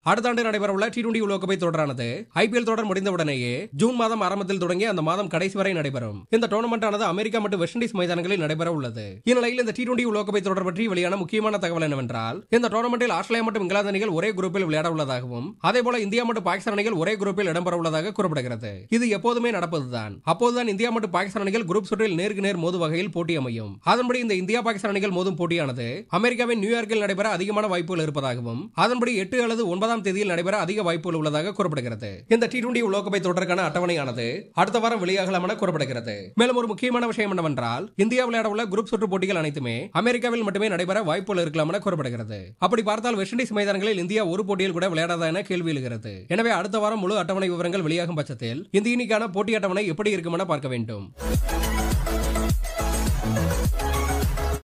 அடுத்த ஆண்டு நடைபெறவுள்ள டி டுவெண்டி உலகக்கோப்பை தொடரானது ஐபிஎல் தொடர் முடிந்தவுடனேயே ஜூன் மாதம் ஆரம்பத்தில் தொடங்கி அந்த மாதம் கடைசி வரை நடைபெறும் இந்த டோர்னமெண்ட் ஆனது அமெரிக்கா மற்றும் வெஸ்ட் இண்டீஸ் மைதானங்களில் நடைபெற உள்ளது இந்நிலையில் இந்த டி டுவெண்டி உலகக்கோப்பை தொடர் பற்றி வெளியான முக்கியமான தகவல் என்னவென்றால் இந்த டோர்னமெண்டில் ஆஸ்திரேலியா மற்றும் இங்கிலாந்து அணிகள் ஒரே குரூப்பில் விளையாட உள்ளதாகவும் அதேபோல இந்தியா மற்றும் பாகிஸ்தான் அணிகள் ஒரே குரூப்பில் இடம்பெற உள்ளதாக கூறப்படுகிறது இது எப்போதுமே நடப்பதுதான் அப்போதுதான் இந்தியா மற்றும் பாகிஸ்தான் அணிகள் குரூப் சுற்றில் நேருக்கு நேர் மோது வகையில் போட்டி அமையும் அதன்படி இந்த இந்தியா பாகிஸ்தான் அணிகள் மோதும் போட்டியானது அமெரிக்காவின் நியூயார்க்கில் நடைபெற அதிகமான வாய்ப்புகள் இருப்பதாகவும் அதன்படி எட்டு அல்லது ஒன்பதாம் தேதியில் நடைபெற அதிக வாய்ப்புகள் உள்ளதாக கூறப்படுகிறது இந்த டி டுவெண்டி உலகக்கோப்பை தொடருக்கான அட்டவணையானது அடுத்த வாரம் வெளியாகலாம் என கூறப்படுகிறது மேலும் ஒரு முக்கியமான விஷயம் என்னவென்றால் இந்தியா விளையாட உள்ள குரூப் சுற்று போட்டிகள் அனைத்துமே அமெரிக்காவில் மட்டுமே நடைபெற வாய்ப்புகள் இருக்கலாம் என கூறப்படுகிறது அப்படி பார்த்தால் வெஸ்ட் இண்டீஸ் மைதானங்களில் இந்தியா ஒரு போட்டியில் கூட விளையாடாதா என கேள்வி எழுகிறது எனவே அடுத்த வாரம் முழு அட்டவணை விவரங்கள் வெளியாகும் பட்சத்தில் இந்த இனிக்கான போட்டி அட்டவணை எப்படி இருக்கும் என பார்க்க வேண்டும்